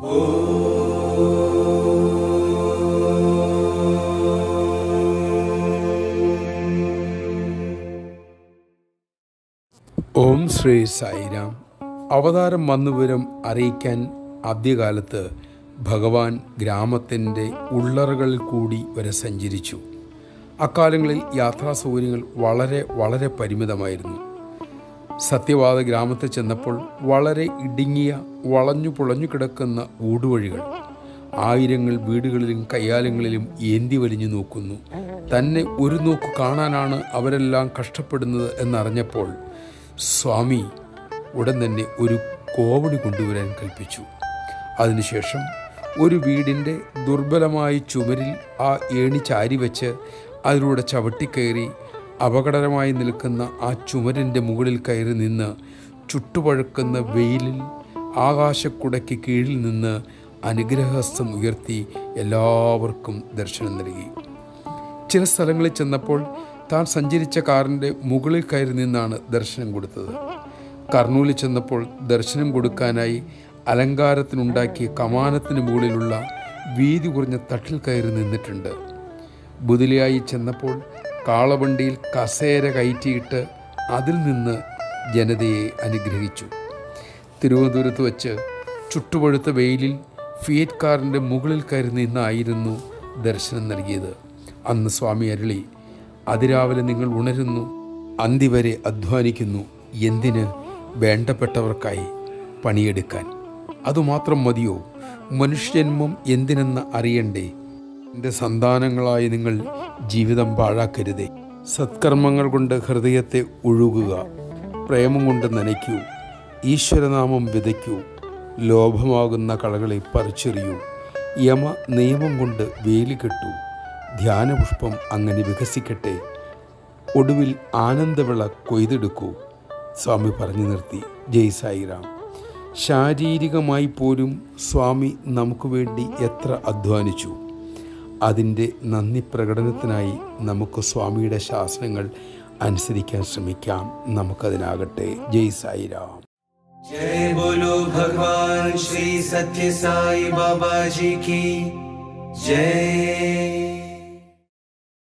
ഓം ശ്രീ സായിരാം അവതാരം വന്നുവിവരം അറിയിക്കാൻ ആദ്യകാലത്ത് ഭഗവാൻ ഗ്രാമത്തിൻ്റെ ഉള്ളറകളിൽ കൂടി വരെ സഞ്ചരിച്ചു അക്കാലങ്ങളിൽ യാത്രാ സൗകര്യങ്ങൾ വളരെ വളരെ പരിമിതമായിരുന്നു സത്യവാദ ഗ്രാമത്തിൽ ചെന്നപ്പോൾ വളരെ ഇടുങ്ങിയ വളഞ്ഞു പുളഞ്ഞു കിടക്കുന്ന ഊടുവഴികൾ ആയിരങ്ങൾ വീടുകളിലും കയ്യാലങ്ങളിലും ഏന്തി വലിഞ്ഞു നോക്കുന്നു തന്നെ ഒരു നോക്ക് കാണാനാണ് അവരെല്ലാം കഷ്ടപ്പെടുന്നത് എന്നറിഞ്ഞപ്പോൾ സ്വാമി ഉടൻ തന്നെ ഒരു കോവണി കൊണ്ടുവരാൻ കൽപ്പിച്ചു അതിനുശേഷം ഒരു വീടിൻ്റെ ദുർബലമായ ചുമരിൽ ആ ഏണി ചാരി വെച്ച് അതിലൂടെ ചവിട്ടിക്കയറി അപകടകരമായി നിൽക്കുന്ന ആ ചുമരിൻ്റെ മുകളിൽ കയറി നിന്ന് ചുട്ടുപഴുക്കുന്ന വെയിലിൽ ആകാശക്കുടയ്ക്ക് കീഴിൽ നിന്ന് അനുഗ്രഹഹസ്തം ഉയർത്തി എല്ലാവർക്കും ദർശനം നൽകി ചില സ്ഥലങ്ങളിൽ ചെന്നപ്പോൾ താൻ സഞ്ചരിച്ച കാറിൻ്റെ മുകളിൽ കയറി നിന്നാണ് ദർശനം കൊടുത്തത് കർണൂലിൽ ചെന്നപ്പോൾ ദർശനം കൊടുക്കാനായി അലങ്കാരത്തിനുണ്ടാക്കിയ കമാനത്തിന് മുകളിലുള്ള വീതി കുറഞ്ഞ തട്ടിൽ കയറി നിന്നിട്ടുണ്ട് ബുദിലയായി ചെന്നപ്പോൾ കാളവണ്ടിയിൽ കസേര കയറ്റിയിട്ട് അതിൽ നിന്ന് ജനതയെ അനുഗ്രഹിച്ചു തിരുവനന്തപുരത്ത് വച്ച് ചുട്ടുപഴുത്ത വെയിലിൽ ഫിയറ്റ് കാറിൻ്റെ മുകളിൽ കയറി നിന്നായിരുന്നു ദർശനം നൽകിയത് അന്ന് സ്വാമി അരുളി അതിരാവിലെ നിങ്ങൾ ഉണരുന്നു അന്തി വരെ അധ്വാനിക്കുന്നു എന്തിന് വേണ്ടപ്പെട്ടവർക്കായി പണിയെടുക്കാൻ അതുമാത്രം മതിയോ മനുഷ്യജന്മം എന്തിനെന്ന് അറിയണ്ടേ എൻ്റെ സന്താനങ്ങളായി നിങ്ങൾ ജീവിതം പാഴാക്കരുതേ സത്കർമ്മങ്ങൾ കൊണ്ട് ഹൃദയത്തെ ഒഴുകുക പ്രേമം കൊണ്ട് നനയ്ക്കൂ ഈശ്വരനാമം വിതയ്ക്കൂ ലോഭമാകുന്ന കളകളെ പറിച്ചെറിയൂ യമ നിയമം കൊണ്ട് വേലി കെട്ടൂ ധ്യാനപുഷ്പം അങ്ങനെ വികസിക്കട്ടെ ഒടുവിൽ ആനന്ദവിള കൊയ്തെടുക്കൂ സ്വാമി പറഞ്ഞു നിർത്തി ജയ് സായിറാം ശാരീരികമായി പോലും സ്വാമി നമുക്ക് വേണ്ടി എത്ര അധ്വാനിച്ചു അതിൻ്റെ നന്ദി പ്രകടനത്തിനായി നമുക്ക് സ്വാമിയുടെ ശാസനങ്ങൾ അനുസരിക്കാൻ ശ്രമിക്കാം നമുക്കതിനാകട്ടെ ജയ് സായിരാം जय बोलो भगवान श्री सत्य साई बाबा जी की जय